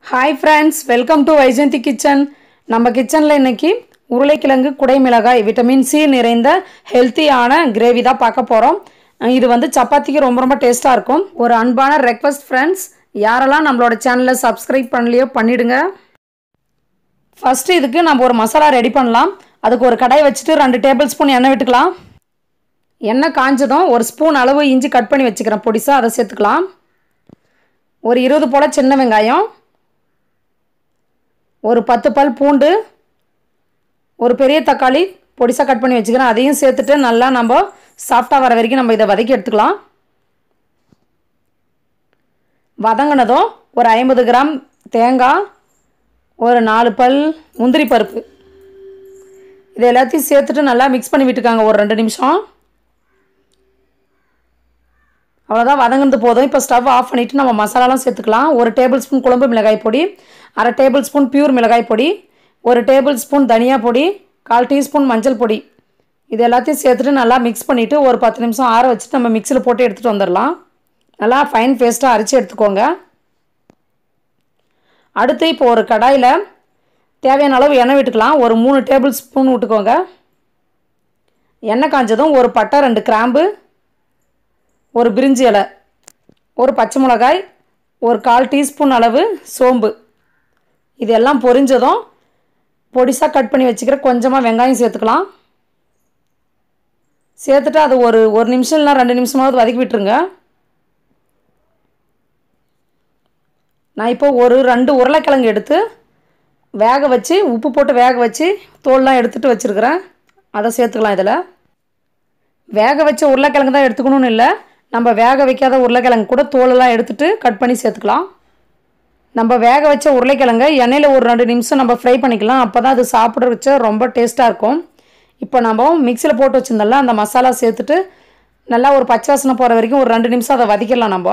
hi friends welcome to Vyjayanthi kitchen நம்ம கிச்சனில் இன்னைக்கு உருளைக்கிழங்கு குடைமிளகாய் விட்டமின் சி நிறைந்த ஹெல்த்தியான கிரேவி தான் பார்க்க போகிறோம் இது வந்து சப்பாத்திக்கு ரொம்ப ரொம்ப டேஸ்ட்டாக இருக்கும் ஒரு அன்பான ரெக்வஸ்ட் ஃப்ரெண்ட்ஸ் யாரெல்லாம் நம்மளோட சேனலை சப்ஸ்கிரைப் பண்ணலையோ பண்ணிடுங்க ஃபஸ்ட்டு இதுக்கு நம்ம ஒரு மசாலா ரெடி பண்ணலாம் அதுக்கு ஒரு கடாய் வச்சுட்டு ரெண்டு டேபிள் ஸ்பூன் எண்ணெய் விட்டுக்கலாம் எண்ணெய் காஞ்சதும் ஒரு ஸ்பூன் அளவு இஞ்சி கட் பண்ணி வச்சுக்கிறேன் பொடிசாக அதை சேர்த்துக்கலாம் ஒரு இருபது போல் சின்ன வெங்காயம் ஒரு பத்து பல் பூண்டு ஒரு பெரிய தக்காளி பொடிசாக கட் பண்ணி வச்சுக்கிறேன் அதையும் சேர்த்துட்டு நல்லா நம்ம சாஃப்டாக வர வரைக்கும் நம்ம இதை வதக்கி எடுத்துக்கலாம் வதங்கினதும் ஒரு ஐம்பது கிராம் தேங்காய் ஒரு நாலு பல் முந்திரி பருப்பு இது எல்லாத்தையும் சேர்த்துட்டு நல்லா மிக்ஸ் பண்ணி விட்டுக்காங்க ஒரு ரெண்டு நிமிஷம் அவ்வளோதான் வதங்கினது போதும் இப்போ ஸ்டவ் ஆஃப் பண்ணிவிட்டு நம்ம மசாலாலாம் சேர்த்துக்கலாம் ஒரு டேபிள் ஸ்பூன் குழம்பு மிளகாய் பொடி அரை டேபிள் ஸ்பூன் பியூர் மிளகாய் பொடி ஒரு டேபிள் ஸ்பூன் தனியா பொடி கால் டீஸ்பூன் மஞ்சள் பொடி இது எல்லாத்தையும் சேர்த்துட்டு நல்லா மிக்ஸ் பண்ணிவிட்டு ஒரு பத்து நிமிஷம் ஆற வச்சுட்டு நம்ம மிக்சியில் போட்டு எடுத்துகிட்டு வந்துடலாம் நல்லா ஃபைன் பேஸ்ட்டாக அரைச்சி எடுத்துக்கோங்க அடுத்து இப்போ ஒரு கடாயில் தேவையான அளவு எண்ணெய் விட்டுக்கலாம் ஒரு மூணு டேபிள் ஸ்பூன் விட்டுக்கோங்க எண்ணெய் காஞ்சதும் ஒரு பட்டை ரெண்டு கிராம்பு ஒரு பிரிஞ்சி இலை ஒரு பச்சை மிளகாய் ஒரு கால் டீஸ்பூன் அளவு சோம்பு இதெல்லாம் பொரிஞ்சதும் பொடிசாக கட் பண்ணி வச்சுக்கிற கொஞ்சமாக வெங்காயம் சேர்த்துக்கலாம் சேர்த்துட்டு அது ஒரு ஒரு நிமிஷம் இல்லை ரெண்டு நிமிஷமாவது வதக்கி விட்டுருங்க நான் இப்போ ஒரு ரெண்டு உருளைக்கிழங்கு எடுத்து வேக வச்சு உப்பு போட்டு வேக வச்சு தோல்லாம் எடுத்துகிட்டு வச்சுருக்கிறேன் அதை சேர்த்துக்கலாம் இதில் வேக வச்ச உருளைக்கிழங்கு தான் எடுத்துக்கணும்னு இல்லை நம்ம வேக வைக்காத உருளைக்கிழங்கு கூட தோலெல்லாம் எடுத்துகிட்டு கட் பண்ணி சேர்த்துக்கலாம் நம்ம வேக வச்ச உருளைக்கிழங்க எண்ணெயில் ஒரு ரெண்டு நிமிஷம் நம்ம ஃப்ரை பண்ணிக்கலாம் அப்போ தான் அது சாப்பிட்ற வச்ச ரொம்ப டேஸ்ட்டாக இருக்கும் இப்போ நம்ம மிக்சியில் போட்டு வச்சுருந்தோம்ல அந்த மசாலா சேர்த்துட்டு நல்லா ஒரு பச்சை வாசனை போகிற வரைக்கும் ஒரு ரெண்டு நிமிஷம் அதை வதக்கிடலாம் நம்ம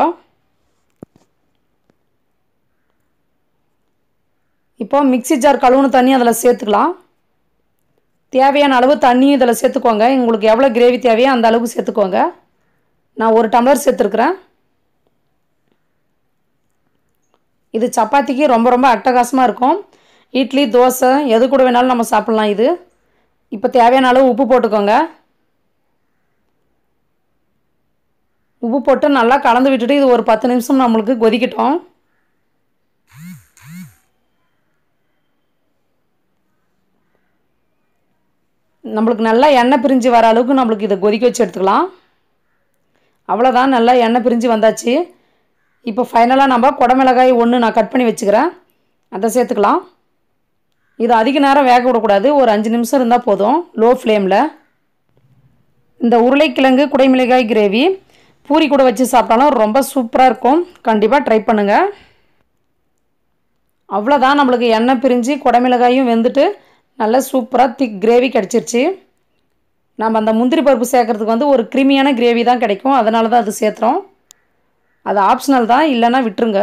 இப்போ மிக்சி ஜார் கழுவுன தண்ணி அதில் சேர்த்துக்கலாம் தேவையான அளவு தண்ணியும் இதில் சேர்த்துக்கோங்க உங்களுக்கு எவ்வளோ கிரேவி தேவையோ அந்த அளவுக்கு சேர்த்துக்கோங்க நான் ஒரு டம்ளர் சேர்த்துருக்குறேன் இது சப்பாத்திக்கு ரொம்ப ரொம்ப அட்டகாசமாக இருக்கும் இட்லி தோசை எது கூட வேணாலும் நம்ம சாப்பிட்லாம் இது இப்போ தேவையான அளவு உப்பு போட்டுக்கோங்க உப்பு போட்டு நல்லா கலந்து விட்டுட்டு இது ஒரு பத்து நிமிஷம் நம்மளுக்கு கொதிக்கட்டும் நம்மளுக்கு நல்லா எண்ணெய் பிரிஞ்சு வர அளவுக்கு நம்மளுக்கு இதை கொதிக்க வச்சு எடுத்துக்கலாம் அவ்வளோதான் நல்லா எண்ணெய் பிரிஞ்சு வந்தாச்சு இப்போ ஃபைனலாக நம்ம குடமிளகாய் ஒன்று நான் கட் பண்ணி வச்சுக்கிறேன் அதை சேர்த்துக்கலாம் இது அதிக நேரம் வேக விடக்கூடாது ஒரு அஞ்சு நிமிஷம் இருந்தால் போதும் லோ ஃப்ளேமில் இந்த உருளைக்கிழங்கு குடைமிளகாய் கிரேவி பூரி கூட வச்சு சாப்பிட்டாலும் ரொம்ப சூப்பராக இருக்கும் கண்டிப்பாக ட்ரை பண்ணுங்கள் அவ்வளோதான் நம்மளுக்கு எண்ணெய் பிரிஞ்சு குடமிளகாயும் வெந்துட்டு நல்ல சூப்பராக திக் கிரேவி கிடச்சிருச்சு நம்ம அந்த முந்திரி பருப்பு சேர்க்குறதுக்கு வந்து ஒரு க்ரீமியான கிரேவி தான் கிடைக்கும் அதனால தான் அது சேர்த்துறோம் அது ஆப்ஷனல் தான் இல்லைன்னா விட்டுருங்க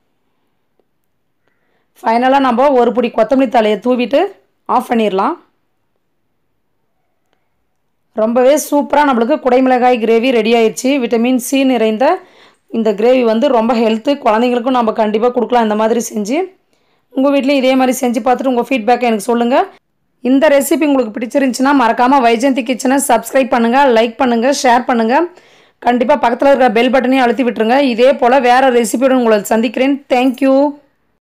ஃபைனலாக நம்ம ஒரு பிடி கொத்தமல்லி தலையை தூவிட்டு ஆஃப் பண்ணிடலாம் ரொம்பவே சூப்பராக நம்மளுக்கு குடைமிளகாய் கிரேவி ரெடி ஆயிடுச்சு விட்டமின் சி நிறைந்த இந்த கிரேவி வந்து ரொம்ப ஹெல்த்து குழந்தைங்களுக்கும் நம்ம கண்டிப்பாக கொடுக்கலாம் இந்த மாதிரி செஞ்சு உங்கள் வீட்லேயும் இதே மாதிரி செஞ்சு பார்த்துட்டு உங்கள் ஃபீட்பேக்கை எனக்கு சொல்லுங்கள் இந்த ரெசிபி உங்களுக்கு பிடிச்சிருந்துச்சுன்னா மறக்காமல் வைஜெயந்தி கிச்சனை சப்ஸ்கிரைப் பண்ணுங்கள் லைக் பண்ணுங்கள் ஷேர் பண்ணுங்கள் கண்டிப்பாக பக்கத்தில் இருக்கிற பெல் பட்டனையும் அழுத்தி விட்டுருங்க இதே போல் வேறு ரெசிபியுடன் உங்களை சந்திக்கிறேன் தேங்க்யூ